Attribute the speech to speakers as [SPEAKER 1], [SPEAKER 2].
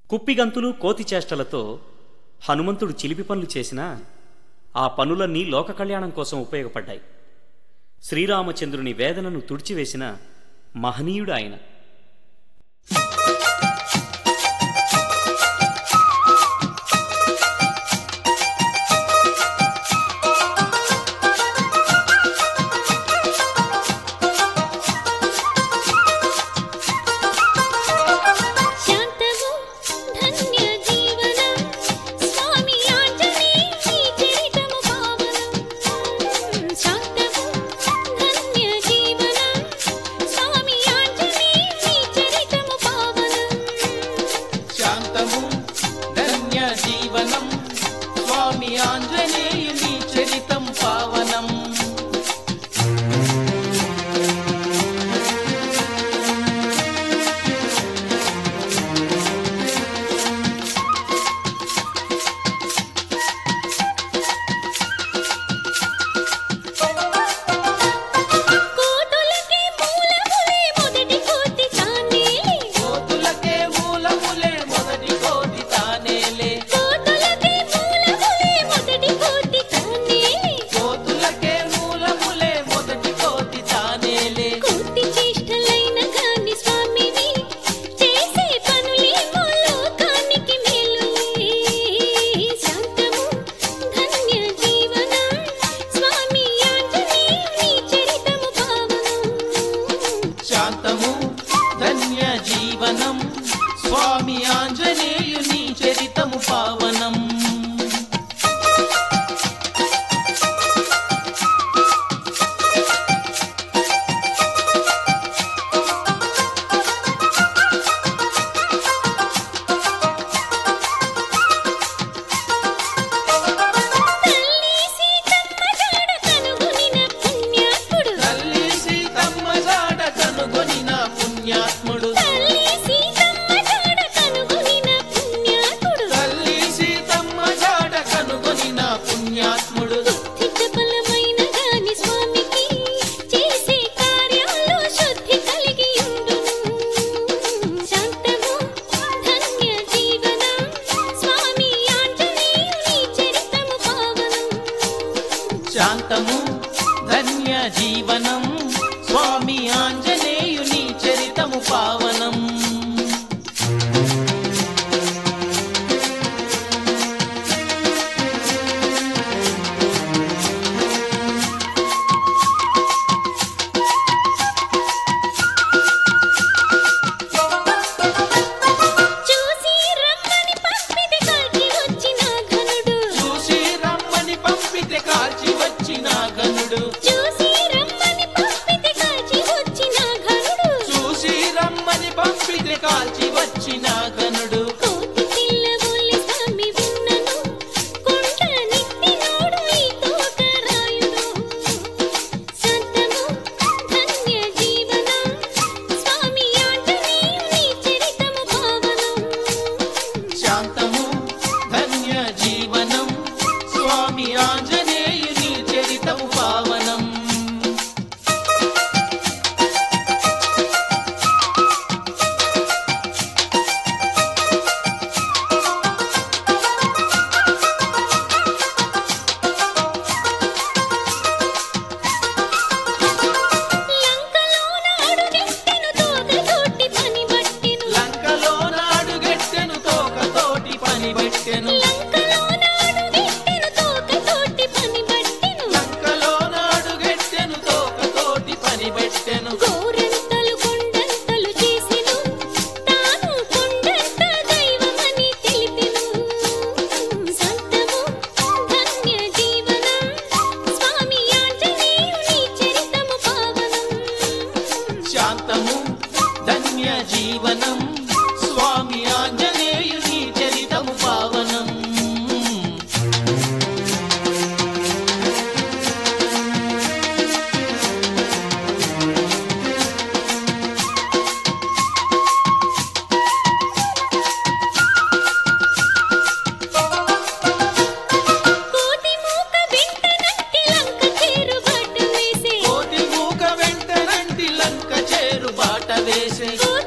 [SPEAKER 1] కుప్పిగంతులు కోతి చేష్టలతో హనుమంతుడు చిలిపి పనులు చేసినా ఆ పనులన్నీ లోక కళ్యాణం కోసం ఉపయోగపడ్డాయి శ్రీరామచంద్రుని వేదనను తుడిచివేసిన మహనీయుడు ఆయన
[SPEAKER 2] శాంతము ధన్య జీవనం స్వామి ఆంజనేయ నీ చరితము పావనం శాంతము ధన్య జీవనం స్వామి ఆంజనేయ నీ చరితము పావనం
[SPEAKER 3] శాంతము ధన్య జీవనం స్వామి ఆంజనేయుని చరితం పావనం
[SPEAKER 2] కోతులకి మూలములే మొదటి కోతి తానేలే
[SPEAKER 3] కోతులకే మూలములే మొదటి కోతి తానేలే
[SPEAKER 2] కోతులకి మూలములే మొదటి కోతి తానేలే
[SPEAKER 3] కోతులకే మూలములే మొదటి కోతి తానేలే
[SPEAKER 2] కోటి చేష్టలైన గాని స్వామివి చేసే పనులేమో లోకానికి మేలులే శాంతము ధన్య జీవనం స్వామి ఆంజనేయుని చరితము పావనం
[SPEAKER 3] శాంతము ధన్య జీవనం స్వామి ఆంజనేయుని చరితము పావనం
[SPEAKER 2] తల్లి సీతమ్మ జాడ కనుగొనిన పుణ్యాత్ముడు
[SPEAKER 3] తల్లి సీతమ్మ జాడ కనుగొనిన పుణ్యాత్ముడు
[SPEAKER 2] తల్లి సీతమ్మ జాడ కనుగొనిన పుణ్యాత్ముడు
[SPEAKER 3] తల్లి సీతమ్మ జాడ కనుగొనిన పుణ్యాత్ముడు
[SPEAKER 2] బుద్ధి బలమైన గాని స్వామికి చేసే కార్యాల్లో శుద్ధి కలిగి ఉండును శాంతము ధన్య జీవనం స్వామి ఆంజనేయుని చరితము పావనం
[SPEAKER 3] శాంతము ధన్య జీవనం స్వామి ఆంజనేయుని చరితము పావనం
[SPEAKER 2] చూసి రమ్మని పంపితే కలిసి వచ్చిన ఘనుడు
[SPEAKER 3] చూసి రమ్మని పంపితే కాల్చి వచ్చిన గనుడు
[SPEAKER 2] చూసి రమ్మని పంపితే కలిసి వచ్చిన ఘనుడు
[SPEAKER 3] చూసి రమ్మని పంపితే కాల్చి వచ్చిన గనుడు
[SPEAKER 2] కోతి పిల్లవోలి స్వామి ఉన్నను కొండ నెత్తినోడు ఈ తోకరాయుడు శాంతము ధన్య జీవనం స్వామి ఆంజనేయుని చరితము పావనం
[SPEAKER 3] శాంతము ధన్య జీవనం స్వామి ఆంజనేయుని చరితము పావనం
[SPEAKER 2] లంకలోన అడుగెత్తెను తోకతోటి పని బట్టెను
[SPEAKER 3] లంకలో నాడుగెట్టెను తోకతోటి పని పెట్టెను
[SPEAKER 2] లంకలోన అడుగెత్తెను తోకతోటి పని బట్టెను
[SPEAKER 3] లంకలో నాడుగెట్టెను తోకతోటి పని పెట్టెను
[SPEAKER 2] గోరంతలు కొండంతలు చేసెను తాను కొండంత దైవమని తెలిపెను సంతము ధన్య జీవనం స్వామి ఆంజనేయుని చరితము పావనం
[SPEAKER 3] శాంతము ధన్య జీవనం స్వామి ఆంజనేయుని చరితము పావనం
[SPEAKER 2] కోతి మూక వెంట నట్టి లంక చేరు బాట వేసే
[SPEAKER 3] కోటి మూక వెంట రంటి లంక చేరు బాట వేసే
[SPEAKER 2] కోతి